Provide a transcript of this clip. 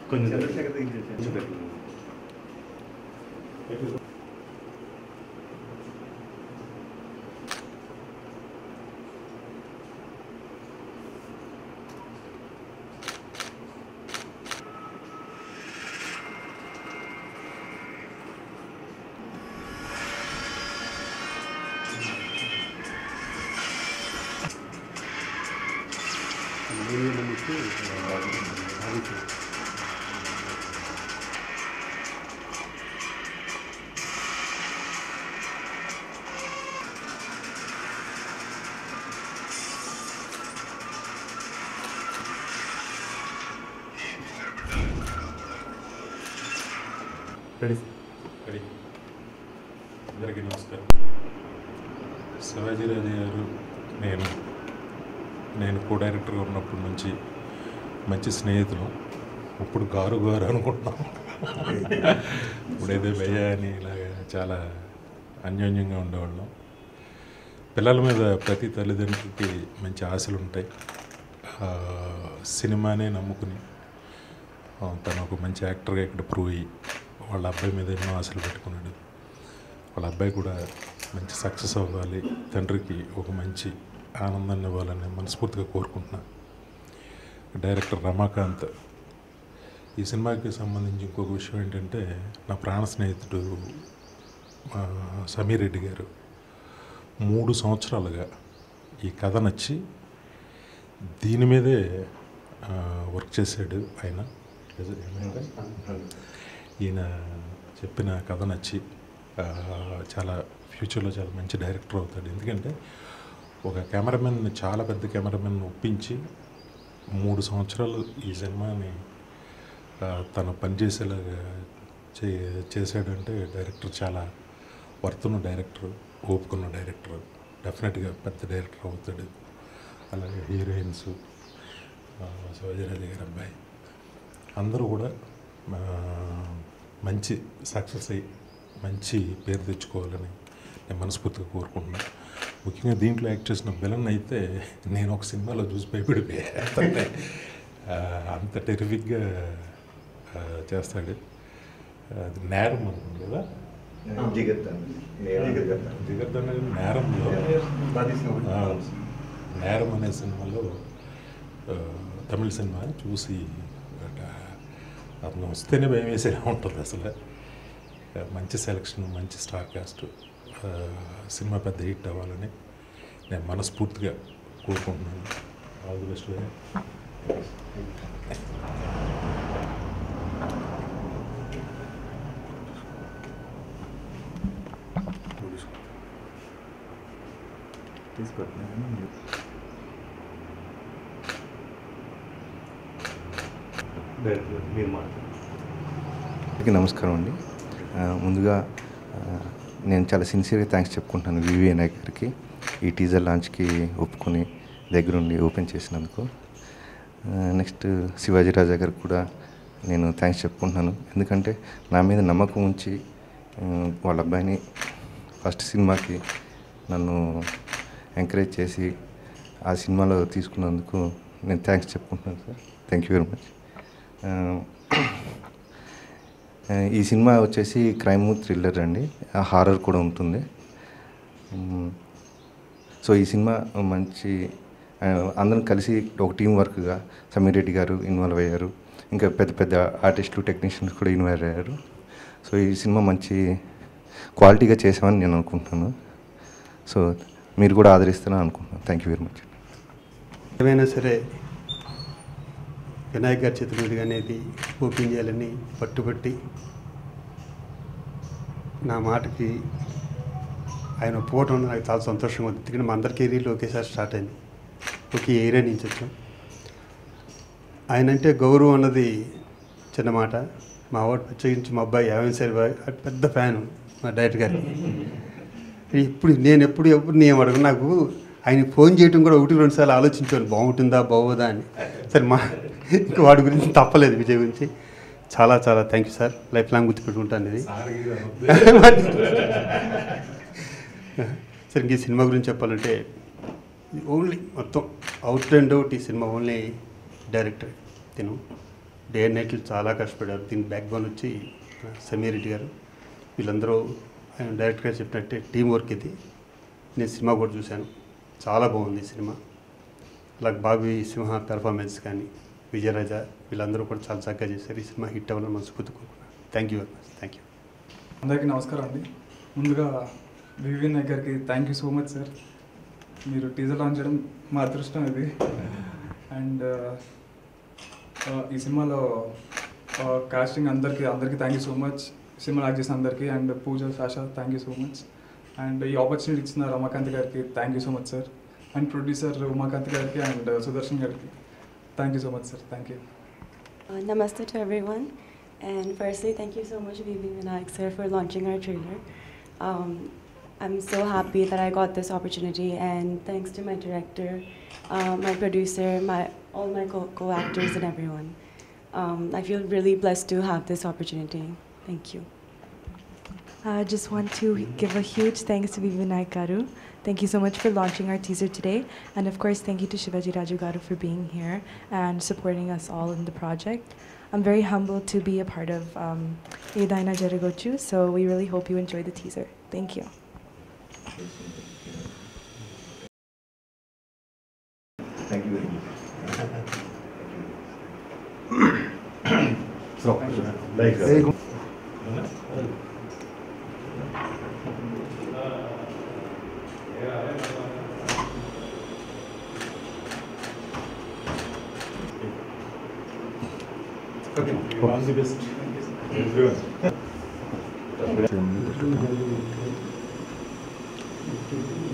కొంచెం చంద్రశేఖర్ దగ్గర కొంచెం పెట్టు. నీళ్ళు నమ్మించి, ఆ, ఆగిపోయి. రెడీ రెడీ అందరికీ నమస్కారం శివాజీరాజు గారు నేను నేను కో డైరెక్టర్గా ఉన్నప్పటి నుంచి మంచి స్నేహితులు ఇప్పుడు గారు గారు అనుకుంటున్నాం ఇప్పుడైతే భయ్య అని ఇలాగా చాలా అన్యోన్యంగా ఉండేవాళ్ళం పిల్లల మీద ప్రతి తల్లిదండ్రులకి మంచి ఆశలు ఉంటాయి ఆ, సినిమానే నమ్ముకుని ఆ, తను ఒక మంచి యాక్టర్గా ఇక్కడ ప్రూవ్ అయ్యి వాళ్ళ అబ్బాయి మీద ఎన్నో ఆశలు పెట్టుకున్నాడు వాళ్ళ అబ్బాయి కూడా మంచి సక్సెస్ అవ్వాలి తండ్రికి ఒక మంచి ఆనందాన్ని ఇవ్వాలని మనస్ఫూర్తిగా కోరుకుంటున్నా డైరెక్టర్ రమాకాంత్ ఈ సినిమాకి సంబంధించి ఇంకొక విషయం ఏంటంటే నా ప్రాణ స్నేహితుడు ఆ, సమీర్ రెడ్డి గారు మూడు సంవత్సరాలుగా ఈ కథ నచ్చి దీని మీదే ఆ, వర్క్ చేశాడు ఆయన ఏమంటే ఈయన చెప్పిన కథ నచ్చి ఆ, చాలా ఫ్యూచర్లో చాలా మంచి డైరెక్టర్ అవుతాడు ఎందుకంటే ఒక కెమెరామెన్ చాలా పెద్ద కెమెరామెన్ ఒప్పించి మూడు సంవత్సరాలు ఈ సినిమాని ఆ, తను పనిచేసేలాగా చే చేశాడంటే డైరెక్టర్ చాలా వర్తున్న డైరెక్టర్ ఓపుకున్న డైరెక్టర్ డెఫినెట్గా పెద్ద డైరెక్టర్ అవుతాడు అలాగే హీరోయిన్స్ శివాజీరాజు గారి అబ్బాయి అందరూ కూడా ఆ, మంచి సక్సెస్ అయ్యి మంచి పేరు తెచ్చుకోవాలని నేను మనస్ఫూర్తిగా కోరుకుంటున్నాను ముఖ్యంగా దీంట్లో యాక్ట్ చేసిన విలన్ అయితే నేను ఒక సినిమాలో చూసి భయపడిపోయాను అంత టెరిఫిక్గా ఆ, చేస్తాడు అది నేరం అనుకుంది కదా జిగర్తాను నేను జిగర్తాను దిగద్దన్న నేరంలో ఆ, నేరం అనే సినిమాలో ఆ, తమిళ సినిమా చూసి అట, అతను వస్తేనే భయం వేసేలా ఉంటుంది అసలు ఆ, మంచి సెలక్షన్ మంచి స్టార్ కాస్ట్ ఆ, సినిమా పెద్ద హిట్ అవ్వాలని నేను మనస్ఫూర్తిగా కోరుకుంటున్నాను ఆల్ ది బెస్ట్ డైరెక్టర్ మీరు మాట్లాడండి అందరికీ నమస్కారం అండి ఆ, ముందుగా ఆ, నేను చాలా సిన్సియర్గా థ్యాంక్స్ చెప్పుకుంటాను వివి నాయక్ గారికి ఈ టీజర్ లాంచ్కి ఒప్పుకొని దగ్గరుండి ఓపెన్ చేసినందుకు నెక్స్ట్ శివాజీ రాజా గారికి కూడా నేను థ్యాంక్స్ చెప్పుకుంటున్నాను ఎందుకంటే నా మీద నమ్మకం ఉంచి ఆ, వాళ్ళ అబ్బాయిని ఫస్ట్ సినిమాకి నన్ను ఎంకరేజ్ చేసి ఆ సినిమాలో తీసుకున్నందుకు నేను థ్యాంక్స్ చెప్పుకుంటున్నాను sir thank you very much ఆ, ఈ సినిమా వచ్చేసి క్రైమ్ థ్రిల్లర్ అండి హారర్ కూడా ఉంటుంది మ్, సో ఈ సినిమా మంచి ఆ, అందరం కలిసి ఒక టీం వర్క్గా సమీర్ రెడ్డి గారు ఇన్వాల్వ్ అయ్యారు ఇంకా పెద్ద పెద్ద ఆర్టిస్టులు టెక్నీషియన్స్ కూడా ఇన్వాల్వ్ అయ్యారు సో ఈ సినిమా మంచి క్వాలిటీగా చేసామని నేను అనుకుంటున్నాను సో మీరు కూడా ఆదరిస్తారని అనుకుంటున్నాను థ్యాంక్ యూ వెరీ మచ్ ఏమైనా సరే వినాయక్ గారి చేతుల మీదుగా అనేది ఓపెన్ చేయాలని పట్టుబట్టి నా మాటకి ఆయన ఒప్పుకోవడం నాకు చాలా సంతోషంగా ఉంది ఎందుకంటే మా అందరి కెరీర్లో ఒకేసారి స్టార్ట్ అయింది ఒకే ఏరియా నుంచి వచ్చాం ఆయన అంటే గౌరవం అన్నది చిన్న మాట మా వాడు ప్రత్యేకించి మా అబ్బాయి యాభై సరే పెద్ద ఫ్యాను మా డైరెక్టర్ గారి ఇప్పుడు నేను ఎప్పుడు ఎప్పుడు నేను అడుగు నాకు ఆయన ఫోన్ చేయడం కూడా ఒకటి రెండు సార్లు ఆలోచించాను బాగుంటుందా బాగోదా అని సరే మా ఇంకా వాడి గురించి తప్పలేదు విజయ్ గురించి చాలా చాలా thank you sir life long గుర్తుపెట్టుకుంటాను ఇది సరే ఇంక ఈ సినిమా గురించి చెప్పాలంటే ఓన్లీ మొత్తం అవుట్ అండ్ అవుట్ ఈ సినిమా ఓన్లీ డైరెక్టర్ తిను డే అండ్ నైట్లు చాలా కష్టపడారు దీని బ్యాక్ బోన్ వచ్చి సమీర్ రెడ్డి గారు వీళ్ళందరూ ఆయన డైరెక్ట్ గారు చెప్పినట్టే టీం వర్క్ ఇది నేను సినిమా కూడా చూశాను చాలా బాగుంది ఈ సినిమా అలాగే బాబీ సింహ పెర్ఫార్మెన్స్ కానీ విజయరాజ వీళ్ళందరూ కూడా చాలా చక్కగా చేశారు ఈ సినిమా హిట్ అవ్వాలని మనస్ఫూర్తి కోరుకున్నాను thank you very much thank you అందరికీ నమస్కారం అండి ముందుగా వివి నాయక్ గారికి thank you so much sir మీరు టీజర్ లాంచ్ చేయడం మా అదృష్టం ఇది అండ్ ఈ సినిమాలో కాస్టింగ్ అందరికీ అందరికీ thank you so much cinema act చేసిన అందరికీ and Pooja Sasha thank you so much and ఈ ఆపర్చునిటీ ఇచ్చిన రమాకాంత్ గారికి thank you so much sir and producer Umakanth గారికి అండ్ సుదర్శన్ గారికి thank you so much sir thank you Uh, namaste to everyone. And firstly, thank you so much, Vivi Vinayak sir, for launching our trailer. Um, I'm so happy that I got this opportunity, and thanks to my director, uh, my producer, my all my co- co-actors, and everyone. Um, I feel really blessed to have this opportunity. Thank you. I just want to give a huge thanks to Vivinayak Garu. Thank you so much for launching our teaser today. And of course, thank you to Shivaji Raju Garu for being here and supporting us all in the project. I'm very humbled to be a part of um, Edaina Jaragochu, so we really hope you enjoy the teaser. Thank you. Thank you very much so like all the best everyone